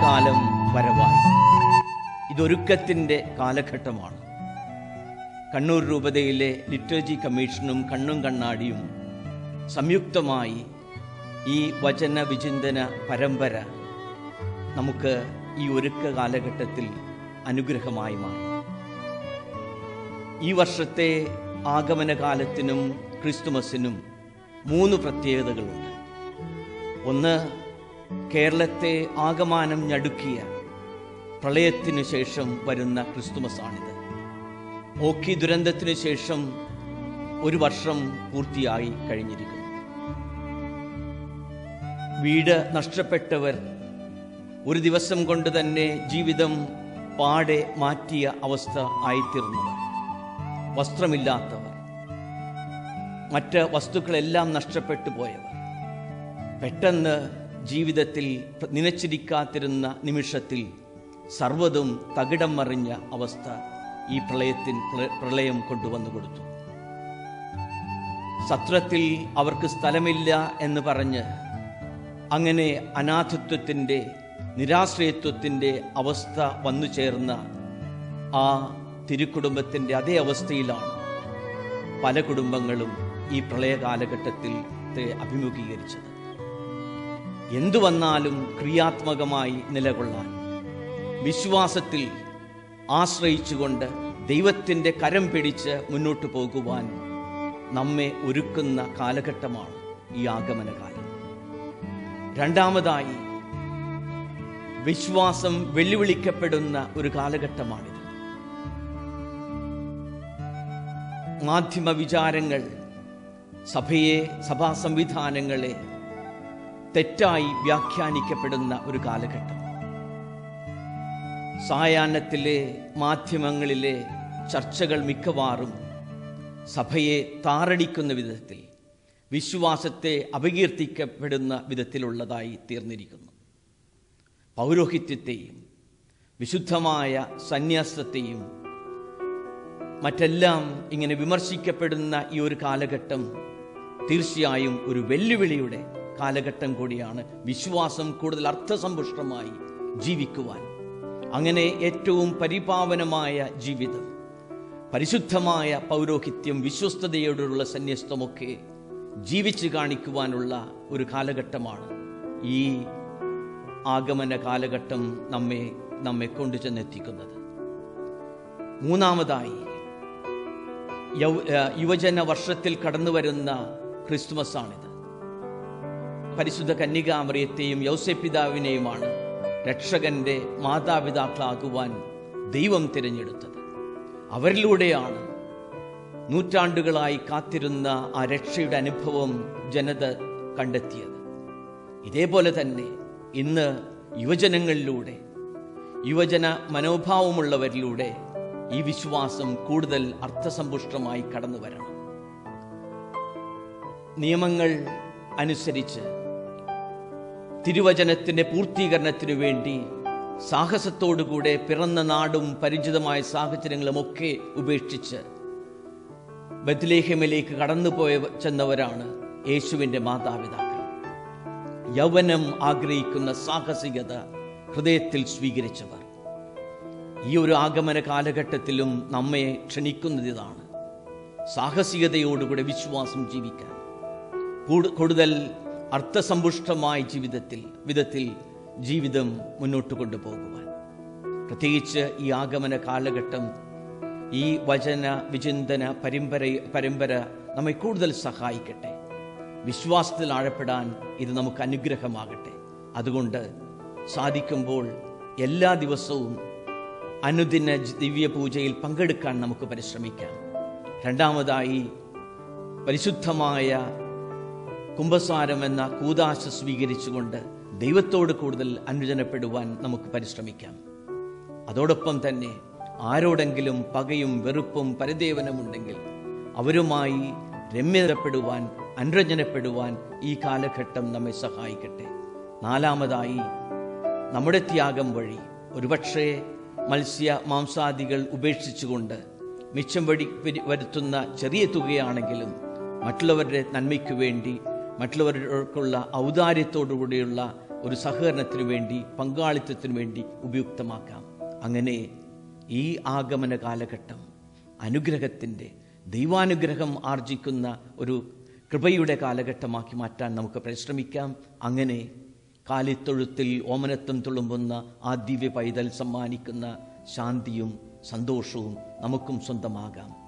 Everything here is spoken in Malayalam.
കാലം വരവായി ഇതൊരുക്കത്തിൻ്റെ കാലഘട്ടമാണ് കണ്ണൂർ രൂപതയിലെ ലിറ്ററേച്ചി കമ്മീഷനും കണ്ണും കണ്ണാടിയും സംയുക്തമായി ഈ വചന വിചിന്തന പരമ്പര നമുക്ക് ഈ ഒരുക്ക കാലഘട്ടത്തിൽ അനുഗ്രഹമായി മാറി ഈ വർഷത്തെ ആഗമനകാലത്തിനും ക്രിസ്തുമസിനും മൂന്ന് പ്രത്യേകതകളുണ്ട് ഒന്ന് കേരളത്തെ ആകമാനം ഞടുക്കിയ പ്രളയത്തിനു ശേഷം വരുന്ന ക്രിസ്തുമസാണിത് ഓഖി ദുരന്തത്തിനു ശേഷം ഒരു വർഷം പൂർത്തിയായി കഴിഞ്ഞിരിക്കുന്നു വീട് നഷ്ടപ്പെട്ടവർ ഒരു ദിവസം കൊണ്ട് തന്നെ ജീവിതം പാടെ മാറ്റിയ അവസ്ഥ ആയിത്തീർന്നവർ വസ്ത്രമില്ലാത്തവർ മറ്റ് വസ്തുക്കളെല്ലാം നഷ്ടപ്പെട്ടു പോയവർ പെട്ടെന്ന് ജീവിതത്തിൽ നനച്ചിരിക്കാത്തിരുന്ന നിമിഷത്തിൽ സർവ്വതും തകിടം മറിഞ്ഞ അവസ്ഥ ഈ പ്രളയത്തിൻ പ്ര- പ്രളയം കൊണ്ടുവന്നു കൊടുത്തു സത്രത്തിൽ അവർക്ക് സ്ഥലമില്ല എന്ന് പറഞ്ഞ് അങ്ങനെ അനാഥത്വത്തിൻ്റെ നിരാശ്രയത്വത്തിൻ്റെ അവസ്ഥ വന്നു ചേർന്ന ആ തിരുക്കുടുംബത്തിൻ്റെ അതേ അവസ്ഥയിലാണ് പല കുടുംബങ്ങളും ഈ പ്രളയ കാലഘട്ടത്തിൽ ത്തെ അഭിമുഖീകരിച്ചത് എന്തു വന്നാലും ക്രിയാത്മകമായി നിലകൊള്ളാൻ വിശ്വാസത്തിൽ ആശ്രയിച്ചുകൊണ്ട് ദൈവത്തിൻ്റെ കരം പിടിച്ച് മുന്നോട്ട് പോകുവാൻ നമ്മെ ഒരുക്കുന്ന കാലഘട്ടമാണ് ഈ ആഗമനകാലം രണ്ടാമതായി വിശ്വാസം വെല്ലുവിളിക്കപ്പെടുന്ന ഒരു കാലഘട്ടമാണിത് മാധ്യമ വിചാരങ്ങൾ സഭയെ സഭാ സംവിധാനങ്ങളെ തെറ്റായി വ്യാഖ്യാനിക്കപ്പെടുന്ന ഒരു കാലഘട്ടം സായാഹ്നത്തിലെ മാധ്യമങ്ങളിലെ ചർച്ചകൾ മിക്കവാറും സഭയെ താറടിക്കുന്ന വിധത്തിൽ വിശ്വാസത്തെ അപകീർത്തിക്കപ്പെടുന്ന വിധത്തിലുള്ളതായി തീർന്നിരിക്കുന്നു പൗരോഹിത്യത്തെയും വിശുദ്ധമായ സന്യാസത്തെയും മറ്റെല്ലാം ഇങ്ങനെ വിമർശിക്കപ്പെടുന്ന ഈ ഒരു കാലഘട്ടം തീർച്ചയായും ഒരു വെല്ലുവിളിയുടെ കാലഘട്ടം കൂടിയാണ് വിശ്വാസം കൂടുതൽ അർത്ഥസമ്പുഷ്ടമായി ജീവിക്കുവാൻ അങ്ങനെ ഏറ്റവും പരിപാവനമായ ജീവിതം പരിശുദ്ധമായ പൗരോഹിത്യം വിശ്വസ്തയോടുള്ള സന്യസ്തമൊക്കെ ജീവിച്ചു കാണിക്കുവാനുള്ള ഒരു കാലഘട്ടമാണ് ഈ ആഗമന കാലഘട്ടം നമ്മെ നമ്മെ കൊണ്ടുചെന്നെത്തിക്കുന്നത് മൂന്നാമതായി യൗ- ആ, യുവജന വർഷത്തിൽ കടന്നു വരുന്ന ക്രിസ്തുമസാണിത് പരിശുദ്ധ കന്യകാമറിയത്തെയും യൗസപിതാവിനെയുമാണ് രക്ഷകന്റെ മാതാപിതാക്കളാകുവാൻ ദൈവം തിരഞ്ഞെടുത്തത് അവരിലൂടെയാണ് നൂറ്റാണ്ടുകളായി കാത്തിരുന്ന ആ രക്ഷയുടെ അനുഭവം ജനത കണ്ടെത്തിയത് ഇതേപോലെ തന്നെ ഇന്ന് യുവജനങ്ങളിലൂടെ യുവജന മനോഭാവമുള്ളവരിലൂടെ ഈ വിശ്വാസം കൂടുതൽ അർത്ഥസമ്പുഷ്ടമായി കടന്നു വരണം നിയമങ്ങൾ അനുസരിച്ച് തിരുവചനത്തിന്റെ പൂർത്തീകരണത്തിനു വേണ്ടി സാഹസത്തോടുകൂടെ പിറന്ന നാടും പരിചിതമായ സാഹചര്യങ്ങളുമൊക്കെ ഉപേക്ഷിച്ച് ബത്ലേഹമിലേക്ക് കടന്നുപോയ ചെന്നവരാണ് യേശുവിൻ്റെ മാതാപിതാക്കൾ യൗവനം ആഗ്രഹിക്കുന്ന സാഹസികത ഹൃദയത്തിൽ സ്വീകരിച്ചവർ ഈ ഒരു ആഗമന കാലഘട്ടത്തിലും നമ്മെ ക്ഷണിക്കുന്നത് ഇതാണ് സാഹസികതയോടുകൂടെ വിശ്വാസം ജീവിക്കാൻ കൂടു- കൂടുതൽ അർത്ഥസമ്പുഷ്ടമായ ജീവിതത്തിൽ വിധത്തിൽ ജീവിതം മുന്നോട്ട് കൊണ്ടുപോകുവാൻ പ്രത്യേകിച്ച് ഈ ആഗമന കാലഘട്ടം ഈ വചന വിചിന്തന പരമ്പര പരമ്പര നമ്മെ കൂടുതൽ സഹായിക്കട്ടെ വിശ്വാസത്തിൽ ആഴപ്പെടാൻ ഇത് നമുക്ക് അനുഗ്രഹമാകട്ടെ അതുകൊണ്ട് സാധിക്കുമ്പോൾ എല്ലാ ദിവസവും അനുദിന ജ- ദിവ്യപൂജയിൽ പങ്കെടുക്കാൻ നമുക്ക് പരിശ്രമിക്കാം രണ്ടാമതായി പരിശുദ്ധമായ കുംഭസാരം എന്ന കൂതാശ സ്വീകരിച്ചുകൊണ്ട് ദൈവത്തോട് കൂടുതൽ അനുജനപ്പെടുവാൻ നമുക്ക് പരിശ്രമിക്കാം അതോടൊപ്പം തന്നെ ആരോടെങ്കിലും പകയും വെറുപ്പും പരിദേവനമുണ്ടെങ്കിൽ അവരുമായി രമ്യതപ്പെടുവാൻ അനുരഞ്ജനപ്പെടുവാൻ ഈ കാലഘട്ടം നമ്മെ സഹായിക്കട്ടെ നാലാമതായി നമ്മുടെ ത്യാഗം വഴി ഒരുപക്ഷേ മത്സ്യ മാംസാദികൾ ഉപേക്ഷിച്ചുകൊണ്ട് മിച്ചം വഴി വരി- വരുത്തുന്ന ചെറിയ തുകയാണെങ്കിലും മറ്റുള്ളവരുടെ നന്മയ്ക്കു വേണ്ടി മറ്റുള്ളവർക്കുള്ള ഔദാര്യത്തോടുകൂടിയുള്ള ഒരു സഹകരണത്തിനു വേണ്ടി പങ്കാളിത്തത്തിനു വേണ്ടി ഉപയുക്തമാക്കാം അങ്ങനെ ഈ ആഗമന കാലഘട്ടം അനുഗ്രഹത്തിൻ്റെ ദൈവാനുഗ്രഹം ആർജിക്കുന്ന ഒരു കൃപയുടെ കാലഘട്ടമാക്കി മാറ്റാൻ നമുക്ക് പരിശ്രമിക്കാം അങ്ങനെ കാലിത്തൊഴുത്തിൽ ഓമനത്വം തുളുമ്പുന്ന ആ ദിവ്യ പൈതൽ സമ്മാനിക്കുന്ന ശാന്തിയും സന്തോഷവും നമുക്കും സ്വന്തമാകാം